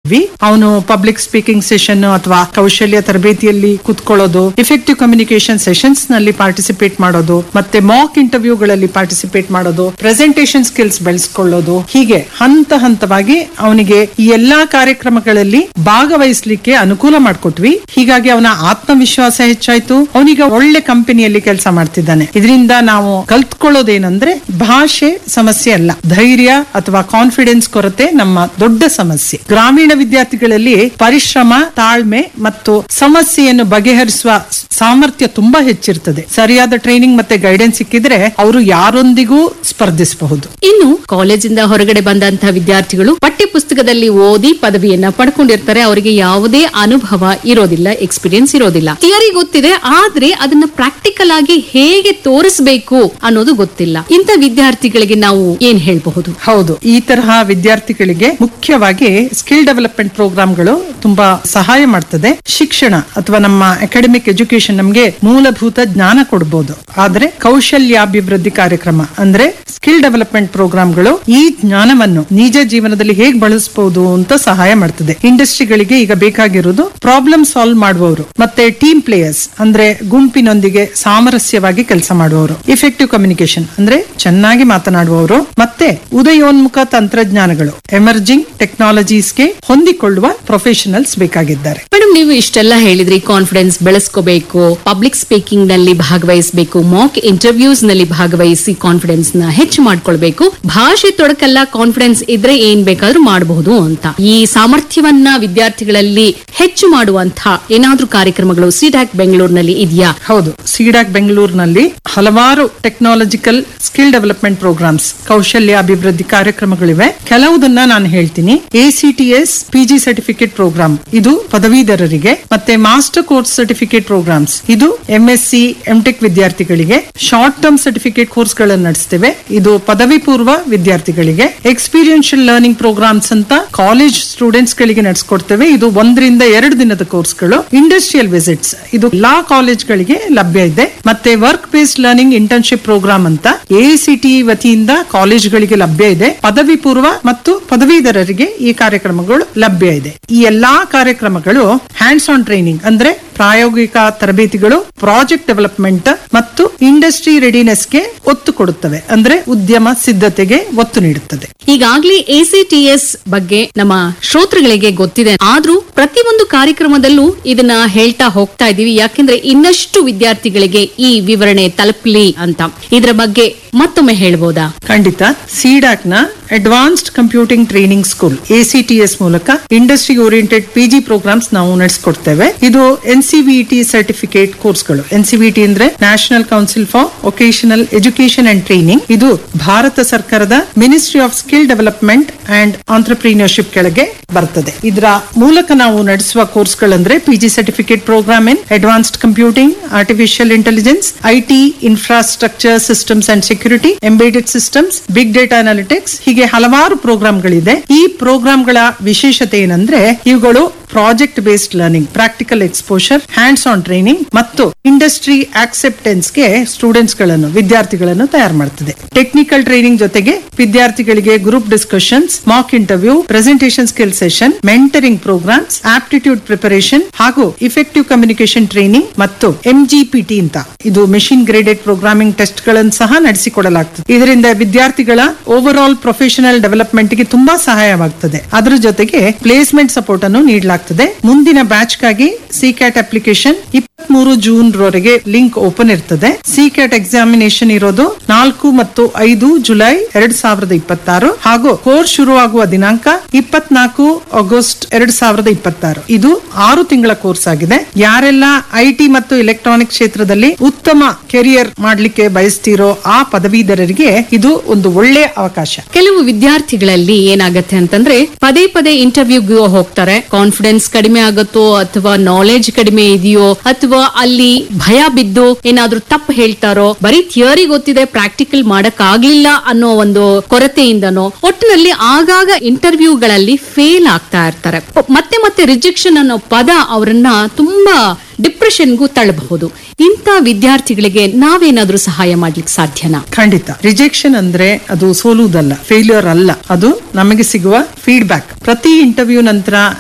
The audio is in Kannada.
ಮಾಡ್ತಿದ್ವಿ ಅವನು ಪಬ್ಲಿಕ್ ಸ್ಪೀಕಿಂಗ್ ಸೆಷನ್ ಅಥವಾ ಕೌಶಲ್ಯ ತರಬೇತಿಯಲ್ಲಿ ಕುತ್ಕೊಳ್ಳೋದು ಇಫೆಕ್ಟಿವ್ ಕಮ್ಯುನಿಕೇಶನ್ ಸೆಷನ್ಸ್ ನಲ್ಲಿ ಪಾರ್ಟಿಸಿಪೇಟ್ ಮಾಡೋದು ಮತ್ತೆ ಮಾಕ್ ಇಂಟರ್ವ್ಯೂಗಳಲ್ಲಿ ಪಾರ್ಟಿಸಿಪೇಟ್ ಮಾಡೋದು ಪ್ರೆಸೆಂಟೇಶನ್ ಸ್ಕಿಲ್ಸ್ ಬೆಳೆಸ್ಕೊಳ್ಳೋದು ಹೀಗೆ ಹಂತ ಹಂತವಾಗಿ ಅವನಿಗೆ ಈ ಎಲ್ಲಾ ಕಾರ್ಯಕ್ರಮಗಳಲ್ಲಿ ಭಾಗವಹಿಸ್ಲಿಕ್ಕೆ ಅನುಕೂಲ ಮಾಡ್ಕೊಟ್ವಿ ಹೀಗಾಗಿ ಅವನ ಆತ್ಮವಿಶ್ವಾಸ ಹೆಚ್ಚಾಯ್ತು ಅವನಿಗೆ ಒಳ್ಳೆ ಕಂಪನಿಯಲ್ಲಿ ಕೆಲಸ ಮಾಡ್ತಿದ್ದಾನೆ ಇದರಿಂದ ನಾವು ಕಲ್ತ್ಕೊಳ್ಳೋದೇನಂದ್ರೆ ಭಾಷೆ ಸಮಸ್ಯೆ ಅಲ್ಲ ಧೈರ್ಯ ಅಥವಾ ಕಾನ್ಫಿಡೆನ್ಸ್ ಕೊರತೆ ನಮ್ಮ ದೊಡ್ಡ ಸಮಸ್ಯೆ ಗ್ರಾಮೀಣ ವಿದ್ಯಾರ್ಥಿಗಳಲ್ಲಿ ಪರಿಶ್ರಮ ತಾಳ್ಮೆ ಮತ್ತು ಸಮಸ್ಯೆಯನ್ನು ಬಗೆಹರಿಸುವ ಸಾಮರ್ಥ್ಯ ತುಂಬಾ ಹೆಚ್ಚಿರ್ತದೆ ಸರಿಯಾದ ಟ್ರೈನಿಂಗ್ ಮತ್ತೆ ಗೈಡೆನ್ಸ್ ಸಿಕ್ಕಿದ್ರೆ ಅವರು ಯಾರೊಂದಿಗೂ ಸ್ಪರ್ಧಿಸಬಹುದು ಇನ್ನು ಕಾಲೇಜಿಂದ ಹೊರಗಡೆ ಬಂದಂತಹ ವಿದ್ಯಾರ್ಥಿಗಳು ಪಠ್ಯ ಪುಸ್ತಕದಲ್ಲಿ ಓದಿ ಪದವಿಯನ್ನ ಪಡ್ಕೊಂಡಿರ್ತಾರೆ ಅವರಿಗೆ ಯಾವುದೇ ಅನುಭವ ಇರೋದಿಲ್ಲ ಎಕ್ಸ್ಪೀರಿಯನ್ಸ್ ಇರೋದಿಲ್ಲ ಥಿಯರಿ ಗೊತ್ತಿದೆ ಆದ್ರೆ ಅದನ್ನ ಪ್ರಾಕ್ಟಿಕಲ್ ಆಗಿ ಹೇಗೆ ತೋರಿಸಬೇಕು ಅನ್ನೋದು ಗೊತ್ತಿಲ್ಲ ಇಂಥ ವಿದ್ಯಾರ್ಥಿಗಳಿಗೆ ನಾವು ಏನ್ ಹೇಳಬಹುದು ಹೌದು ಈ ತರಹ ವಿದ್ಯಾರ್ಥಿಗಳಿಗೆ ಮುಖ್ಯವಾಗಿ ಸ್ಕಿಲ್ ಡೆವಲಪ್ಮೆಂಟ್ ಪ್ರೋಗ್ರಾಮ್ಗಳು ತುಂಬಾ ಸಹಾಯ ಮಾಡ್ತದೆ ಶಿಕ್ಷಣ ಅಥವಾ ನಮ್ಮ ಅಕಾಡೆಮಿಕ್ ಎಜುಕೇಶನ್ ನಮಗೆ ಮೂಲಭೂತ ಜ್ಞಾನ ಕೊಡಬಹುದು ಆದ್ರೆ ಕೌಶಲ್ಯಾಭಿವೃದ್ಧಿ ಕಾರ್ಯಕ್ರಮ ಅಂದ್ರೆ ಸ್ಕಿಲ್ ಡೆವಲಪ್ಮೆಂಟ್ ಪ್ರೋಗ್ರಾಮ್ಗಳು ಈ ಜ್ಞಾನವನ್ನು ನಿಜ ಜೀವನದಲ್ಲಿ ಹೇಗೆ ಬಳಸಬಹುದು ಅಂತ ಸಹಾಯ ಮಾಡ್ತದೆ ಇಂಡಸ್ಟ್ರಿಗಳಿಗೆ ಈಗ ಬೇಕಾಗಿರೋದು ಪ್ರಾಬ್ಲಮ್ ಸಾಲ್ವ್ ಮಾಡುವವರು ಮತ್ತೆ ಟೀಮ್ ಪ್ಲೇಯರ್ಸ್ ಅಂದ್ರೆ ಗುಂಪಿನೊಂದಿಗೆ ಸಾಮರಸ್ಯವಾಗಿ ಕೆಲಸ ಮಾಡುವವರು ಇಫೆಕ್ಟಿವ್ ಕಮ್ಯುನಿಕೇಶನ್ ಅಂದ್ರೆ ಚೆನ್ನಾಗಿ ಮಾತನಾಡುವವರು ಮತ್ತೆ ಉದಯೋನ್ಮುಖ ತಂತ್ರಜ್ಞಾನಗಳು ಎಮರ್ಜಿಂಗ್ ಟೆಕ್ನಾಲಜೀಸ್ಗೆ ಹೊಂದಿಕೊಳ್ಳುವ ಪ್ರೊಫೆಷನಲ್ಸ್ ಬೇಕಾಗಿದ್ದಾರೆ ಮೇಡಮ್ ನೀವು ಇಷ್ಟೆಲ್ಲ ಹೇಳಿದ್ರಿ ಕಾನ್ಫಿಡೆನ್ಸ್ ಬೆಳೆಸ್ಕೋಬೇಕು ಪಬ್ಲಿಕ್ ಸ್ಪೀಕಿಂಗ್ ನಲ್ಲಿ ಭಾಗವಹಿಸಬೇಕು ಮಾಕ್ ಇಂಟರ್ವ್ಯೂಸ್ ನಲ್ಲಿ ಭಾಗವಹಿಸಿ ಕಾನ್ಫಿಡೆನ್ಸ್ ನ ಹೆಚ್ಚು ಮಾಡ್ಕೊಳ್ಬೇಕು ಭಾಷೆ ತೊಡಕಲ್ಲ ಕಾನ್ಫಿಡೆನ್ಸ್ ಇದ್ರೆ ಏನ್ ಬೇಕಾದ್ರೂ ಮಾಡಬಹುದು ಅಂತ ಈ ಸಾಮರ್ಥ್ಯವನ್ನ ವಿದ್ಯಾರ್ಥಿಗಳಲ್ಲಿ ಹೆಚ್ಚು ಮಾಡುವಂತಹ ಏನಾದ್ರೂ ಕಾರ್ಯಕ್ರಮಗಳು ಸಿಡ್ಯಾಕ್ ಬೆಂಗಳೂರಿನಲ್ಲಿ ಇದೆಯಾ ಹೌದು ಸಿಡಾಕ್ ಬೆಂಗಳೂರಿನಲ್ಲಿ ಹಲವಾರು ಟೆಕ್ನಾಲಜಿಕಲ್ ಸ್ಕಿಲ್ ಡೆವಲಪ್ಮೆಂಟ್ ಪ್ರೋಗ್ರಾಮ್ಸ್ ಕೌಶಲ್ಯ ಅಭಿವೃದ್ಧಿ ಕಾರ್ಯಕ್ರಮಗಳಿವೆ ಕೆಲವುದನ್ನ ನಾನು ಹೇಳ್ತೀನಿ ಎಸಿಟಿಎಸ್ ಪಿಜಿ ಸರ್ಟಿಫಿಕೇಟ್ ಪ್ರೋಗ್ರಾಮ್ ಇದು ಪದವೀಧರರಿಗೆ ಮತ್ತೆ ಮಾಸ್ಟರ್ ಕೋರ್ಸ್ ಸರ್ಟಿಫಿಕೇಟ್ ಪ್ರೋಗ್ರಾಮ್ಸ್ ಇದು ಎಂಎಸ್ಸಿ ಎಂಟೆಕ್ ವಿದ್ಯಾರ್ಥಿಗಳಿಗೆ ಶಾರ್ಟ್ ಟರ್ಮ್ ಸರ್ಟಿಫಿಕೇಟ್ ಕೋರ್ಸ್ ಗಳನ್ನು ನಡೆಸ್ತೇವೆ ಇದು ಪದವಿ ಪೂರ್ವ ವಿದ್ಯಾರ್ಥಿಗಳಿಗೆ ಎಕ್ಸ್ಪೀರಿಯನ್ಷಿಯಲ್ ಲರ್ನಿಂಗ್ ಪ್ರೋಗ್ರಾಮ್ಸ್ ಅಂತ ಕಾಲೇಜ್ ಸ್ಟೂಡೆಂಟ್ಸ್ ಗಳಿಗೆ ನಡೆಸ್ಕೊಡ್ತೇವೆ ಇದು ಒಂದರಿಂದ ಎರಡು ದಿನದ ಕೋರ್ಸ್ಗಳು ಇಂಡಸ್ಟ್ರಿಯಲ್ ವಿಸಿಟ್ಸ್ ಇದು ಎಲ್ಲಾ ಕಾಲೇಜ್ಗಳಿಗೆ ಲಭ್ಯ ಇದೆ ಮತ್ತೆ work based learning internship programme ಅಂತ ಎಸಿಟಿ ವತಿಯಿಂದ ಕಾಲೇಜ್ಗಳಿಗೆ ಲಭ್ಯ ಇದೆ ಪದವಿ ಪೂರ್ವ ಮತ್ತು ಪದವೀಧರರಿಗೆ ಈ ಕಾರ್ಯಕ್ರಮಗಳು ಲಭ್ಯ ಇದೆ ಈ ಎಲ್ಲಾ ಕಾರ್ಯಕ್ರಮಗಳು ಹ್ಯಾಂಡ್ಸ್ ಆನ್ ಟ್ರೈನಿಂಗ್ ಅಂದ್ರೆ ಪ್ರಾಯೋಗಿಕ ತರಬೇತಿಗಳು ಪ್ರಾಜೆಕ್ಟ್ ಡೆವಲಪ್ಮೆಂಟ್ ಮತ್ತು ಇಂಡಸ್ಟ್ರಿ ರೆಡಿನೆಸ್ಗೆ ಒತ್ತು ಕೊಡುತ್ತವೆ ಅಂದ್ರೆ ಉದ್ಯಮ ಸಿದ್ಧತೆಗೆ ಒತ್ತು ನೀಡುತ್ತದೆ ಈಗಾಗ್ಲೇ ಎಸಿಟಿಎಸ್ ಬಗ್ಗೆ ನಮ್ಮ ಶ್ರೋತೃಗಳಿಗೆ ಗೊತ್ತಿದೆ ಆದ್ರೂ ಪ್ರತಿಯೊಂದು ಕಾರ್ಯಕ್ರಮದಲ್ಲೂ ಇದನ್ನ ಹೇಳ್ತಾ ಹೋಗ್ತಾ ಇದೀವಿ ಯಾಕೆಂದ್ರೆ ಇನ್ನಷ್ಟು ವಿದ್ಯಾರ್ಥಿಗಳಿಗೆ ಈ ವಿವರಣೆ ತಲುಪಲಿ ಅಂತ ಇದರ ಬಗ್ಗೆ ಮತ್ತೊಮ್ಮೆ ಹೇಳ್ಬೋದಾ ಖಂಡಿತ ಸಿಡಾಕ್ ನ advanced computing training school ACTS ಮೂಲಕ ಇಂಡಸ್ಟ್ರಿ ಓರಿಯೆಂಟೆಡ್ ಪಿಜಿ ಪ್ರೋಗ್ರಾಮ್ಸ್ ನಾವು ನಡೆಸ್ಕೊಡ್ತೇವೆ ಇದು ಎನ್ಸಿವಿಟಿ ಸರ್ಟಿಫಿಕೇಟ್ ಕೋರ್ಸ್ಗಳು ಎನ್ಸಿವಿಟಿ ಅಂದ್ರೆ national council for vocational education and training ಇದು ಭಾರತ ಸರ್ಕಾರದ ministry of skill development and entrepreneurship ಕೆಳಗೆ ಬರ್ತದೆ ಇದರ ಮೂಲಕ ನಾವು ನಡೆಸುವ ಕೋರ್ಸ್ಗಳಂದ್ರೆ PG certificate programme in advanced computing artificial intelligence IT infrastructure systems and security embedded systems big data analytics ಹೀಗೆ ಹಲವಾರು ಪ್ರೋಗ್ರಾಮ್ಗಳಿದೆ ಈ ಪ್ರೋಗ್ರಾಮ್ಗಳ ವಿಶೇಷತೆ ಏನಂದ್ರೆ ಇವುಗಳು project based learning practical exposure hands on training ಮತ್ತು ಇಂಡಸ್ಟ್ರಿ ಆಕ್ಸೆಪ್ಟೆನ್ಸ್ ಗೆ ಸ್ಟೂಡೆಂಟ್ಸ್ ಗಳನ್ನು ವಿದ್ಯಾರ್ಥಿಗಳನ್ನು ತಯಾರು ಮಾಡ್ತದೆ ಟೆಕ್ನಿಕಲ್ ಟ್ರೈನಿಂಗ್ ಜೊತೆಗೆ ವಿದ್ಯಾರ್ಥಿಗಳಿಗೆ group discussions mock interview presentation skill session mentoring programmes aptitude preparation ಹಾಗೂ ಇಫೆಕ್ಟಿವ್ ಕಮ್ಯುನಿಕೇಶನ್ ಟ್ರೈನಿಂಗ್ ಮತ್ತು ಎಂಜಿಪಿಟಿ ಅಂತ ಇದು ಮೆಷಿನ್ ಗ್ರೇಡೆಡ್ ಪ್ರೋಗ್ರಾಮಿಂಗ್ ಟೆಸ್ಟ್ ಗಳನ್ನು ಸಹ ನಡೆಸಿಕೊಡಲಾಗ್ತದೆ ಇದರಿಂದ ವಿದ್ಯಾರ್ಥಿಗಳ ಓವರ್ ಆಲ್ ಪ್ರೊಫೆಷನಲ್ ಡೆವಲಪ್ಮೆಂಟ್ ಗೆ ತುಂಬಾ ಸಹಾಯವಾಗ್ತದೆ ಅದರ ಜೊತೆಗೆ ಪ್ಲೇಸ್ಮೆಂಟ್ ಸಪೋರ್ಟ್ ಅನ್ನು ನೀಡಲಾಗ್ತದೆ ಮುಂದಿನ ಬ್ಯಾಚ್ ಗಾಗಿ ಸಿಕ್ಯಾಟ್ ಅಪ್ಲಿಕೇಶನ್ ಇಪ್ಪತ್ಮೂರು ಜೂನ್ ರವರೆಗೆ ಲಿಂಕ್ ಓಪನ್ ಇರ್ತದೆ ಸಿಕ್ಯಾಟ್ ಎಕ್ಸಾಮಿನೇಷನ್ ಇರೋದು ನಾಲ್ಕು ಮತ್ತು ಐದು ಜುಲೈ ಎರಡ್ ಸಾವಿರದ ಇಪ್ಪತ್ತಾರು ಹಾಗೂ ಕೋರ್ಸ್ ಶುರುವಾಗುವ ದಿನಾಂಕ ಇಪ್ಪತ್ನಾಲ್ಕು ಆಗಸ್ಟ್ ಎರಡ್ ಸಾವಿರದ ಇಪ್ಪತ್ತಾರು ಇದು ಆರು ತಿಂಗಳ ಕೋರ್ಸ್ ಆಗಿದೆ ಯಾರೆಲ್ಲ ಐಟಿ ಮತ್ತು ಎಲೆಕ್ಟ್ರಾನಿಕ್ ಕ್ಷೇತ್ರದಲ್ಲಿ ಉತ್ತಮ ಕೆರಿಯರ್ ಮಾಡ್ಲಿಕ್ಕೆ ಬಯಸ್ತಿರೋ ಆ ಪದವೀಧರರಿಗೆ ಇದು ಒಂದು ಒಳ್ಳೆಯ ಅವಕಾಶ ಕೆಲವು ವಿದ್ಯಾರ್ಥಿಗಳಲ್ಲಿ ಏನಾಗತ್ತೆ ಅಂತಂದ್ರೆ ಪದೇ ಪದೇ ಇಂಟರ್ವ್ಯೂಗೆ ಹೋಗ್ತಾರೆ ಕಾನ್ಫಿಡೆನ್ಸ್ ಕಡಿಮೆ ಆಗುತ್ತೋ ಅಥವಾ ನಾಲೆಜ್ ಕಡಿಮೆ ಇದೆಯೋ ಅಥವಾ ಅಲ್ಲಿ ಭಯ ಬಿದ್ದು ಏನಾದ್ರೂ ತಪ್ಪು ಹೇಳ್ತಾರೋ ಬರೀ ಥಿಯರಿ ಗೊತ್ತಿದೆ ಪ್ರಾಕ್ಟಿಕಲ್ ಮಾಡಕ್ ಆಗ್ಲಿಲ್ಲ ಅನ್ನೋ ಒಂದು ಕೊರತೆಯಿಂದನೋ ಒಟ್ಟಿನಲ್ಲಿ ಆಗಾಗ ಇಂಟರ್ವ್ಯೂಗಳಲ್ಲಿ ಫೇಲ್ ಆಗ್ತಾ ಇರ್ತಾರೆ ಮತ್ತೆ ಮತ್ತೆ ರಿಜೆಕ್ಷನ್ ಅನ್ನೋ ಪದ ಅವರನ್ನ ತುಂಬಾ ಡಿಪ್ರೆಷನ್ಗೂ ತಳ್ಳಬಹುದು ಇಂಥ ವಿದ್ಯಾರ್ಥಿಗಳಿಗೆ ನಾವೇನಾದ್ರೂ ಸಹಾಯ ಮಾಡ್ಲಿಕ್ಕೆ ಸಾಧ್ಯನಾ ಖಂಡಿತ ರಿಜೆಕ್ಷನ್ ಅಂದ್ರೆ ಅದು ಸೋಲುವುದಲ್ಲ ಫೇಲ್ಯೂರ್ ಅಲ್ಲ ಅದು ನಮಗೆ ಸಿಗುವ ಫೀಡ್ಬ್ಯಾಕ್ ಪ್ರತಿ ಇಂಟರ್ವ್ಯೂ ನಂತರ